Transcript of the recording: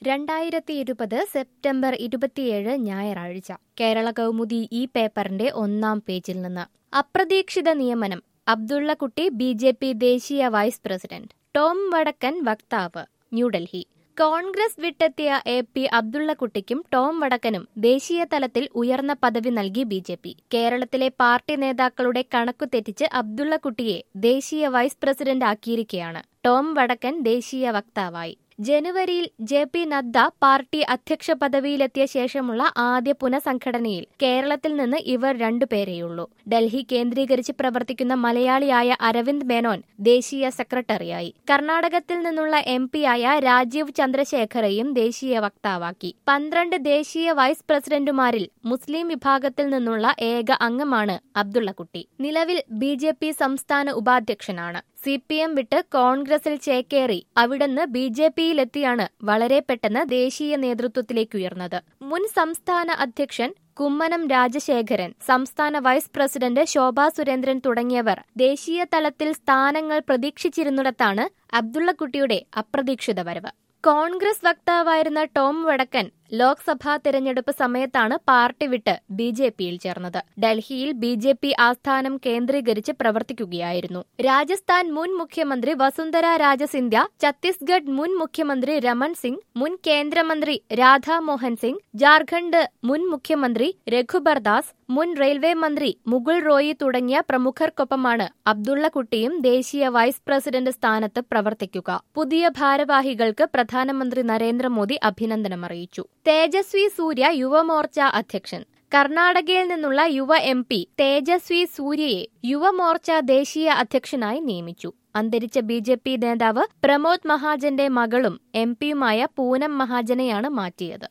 രണ്ടായിരത്തി ഇരുപത് സെപ്റ്റംബർ ഇരുപത്തിയേഴ് ഞായറാഴ്ച കേരള കൗമുദി ഈ പേപ്പറിന്റെ ഒന്നാം പേജിൽ നിന്ന് അപ്രതീക്ഷിത നിയമനം അബ്ദുള്ളക്കുട്ടി ബി ജെ പി ദേശീയ വൈസ് പ്രസിഡന്റ് ടോം വടക്കൻ വക്താവ് ന്യൂഡൽഹി കോൺഗ്രസ് വിട്ടെത്തിയ എ പി അബ്ദുള്ളക്കുട്ടിക്കും ടോം വടക്കനും ദേശീയ തലത്തിൽ ഉയർന്ന പദവി നൽകി ബി ജെ പി കേരളത്തിലെ പാർട്ടി നേതാക്കളുടെ കണക്കു തെറ്റിച്ച് അബ്ദുള്ളക്കുട്ടിയെ ദേശീയ വൈസ് പ്രസിഡന്റ് ആക്കിയിരിക്കെയാണ് ടോം വടക്കൻ ദേശീയ വക്താവായി ജനുവരിയിൽ ജെ പി നദ്ദ പാർട്ടി അധ്യക്ഷ പദവിയിലെത്തിയ ശേഷമുള്ള ആദ്യ പുനഃസംഘടനയിൽ കേരളത്തിൽ നിന്ന് ഇവർ രണ്ടുപേരെയുള്ളൂ ഡൽഹി കേന്ദ്രീകരിച്ച് പ്രവർത്തിക്കുന്ന മലയാളിയായ അരവിന്ദ് മേനോൻ ദേശീയ സെക്രട്ടറിയായി കർണാടകത്തിൽ നിന്നുള്ള എം പിയായ രാജീവ് ചന്ദ്രശേഖറയും ദേശീയ വക്താവാക്കി പന്ത്രണ്ട് ദേശീയ വൈസ് പ്രസിഡന്റുമാരിൽ മുസ്ലിം വിഭാഗത്തിൽ നിന്നുള്ള ഏക അംഗമാണ് അബ്ദുള്ളക്കുട്ടി നിലവിൽ ബി ജെ പി സംസ്ഥാന ഉപാധ്യക്ഷനാണ് സി പി എം വിട്ട് കോൺഗ്രസിൽ ചേക്കേറി അവിടുന്ന് ബി ജെ പിയിലെത്തിയാണ് വളരെ പെട്ടെന്ന് ദേശീയ നേതൃത്വത്തിലേക്കുയർന്നത് മുൻ സംസ്ഥാന അധ്യക്ഷൻ കുമ്മനം രാജശേഖരൻ സംസ്ഥാന വൈസ് പ്രസിഡന്റ് ശോഭാ സുരേന്ദ്രൻ തുടങ്ങിയവർ ദേശീയ തലത്തിൽ സ്ഥാനങ്ങൾ പ്രതീക്ഷിച്ചിരുന്നിടത്താണ് അബ്ദുള്ളക്കുട്ടിയുടെ അപ്രതീക്ഷിത വരവ് കോൺഗ്രസ് വക്താവായിരുന്ന ടോം വടക്കൻ ലോക്സഭാ തെരഞ്ഞെടുപ്പ് സമയത്താണ് പാർട്ടി വിട്ട് ബി ജെ പിയിൽ ചേർന്നത് ഡൽഹിയിൽ ബി ജെ പി ആസ്ഥാനം കേന്ദ്രീകരിച്ച് പ്രവർത്തിക്കുകയായിരുന്നു രാജസ്ഥാൻ മുൻ മുഖ്യമന്ത്രി വസുന്ധര രാജസിന്ധ്യ ഛത്തീസ്ഗഡ് മുൻ മുഖ്യമന്ത്രി രമൺ സിംഗ് മുൻ കേന്ദ്രമന്ത്രി രാധാമോഹൻ സിംഗ് ജാർഖണ്ഡ് മുൻ മുഖ്യമന്ത്രി രഘുബർ ദാസ് മുൻ റെയിൽവേ മന്ത്രി മുകുൾ റോയി തുടങ്ങിയ പ്രമുഖർക്കൊപ്പമാണ് അബ്ദുള്ളക്കുട്ടിയും ദേശീയ വൈസ് പ്രസിഡന്റ് സ്ഥാനത്ത് പ്രവർത്തിക്കുക പുതിയ ഭാരവാഹികൾക്ക് പ്രധാനമന്ത്രി നരേന്ദ്രമോദി അഭിനന്ദനം അറിയിച്ചു തേജസ്വി സൂര്യ യുവമോർച്ച അധ്യക്ഷൻ കർണാടകയിൽ നിന്നുള്ള യുവ എം പി തേജസ്വി സൂര്യയെ യുവമോർച്ച ദേശീയ അധ്യക്ഷനായി നിയമിച്ചു അന്തരിച്ച ബി ജെ പി നേതാവ് പ്രമോദ് മഹാജന്റെ മകളും എം പിയുമായ പൂനം മഹാജനെയാണ് മാറ്റിയത്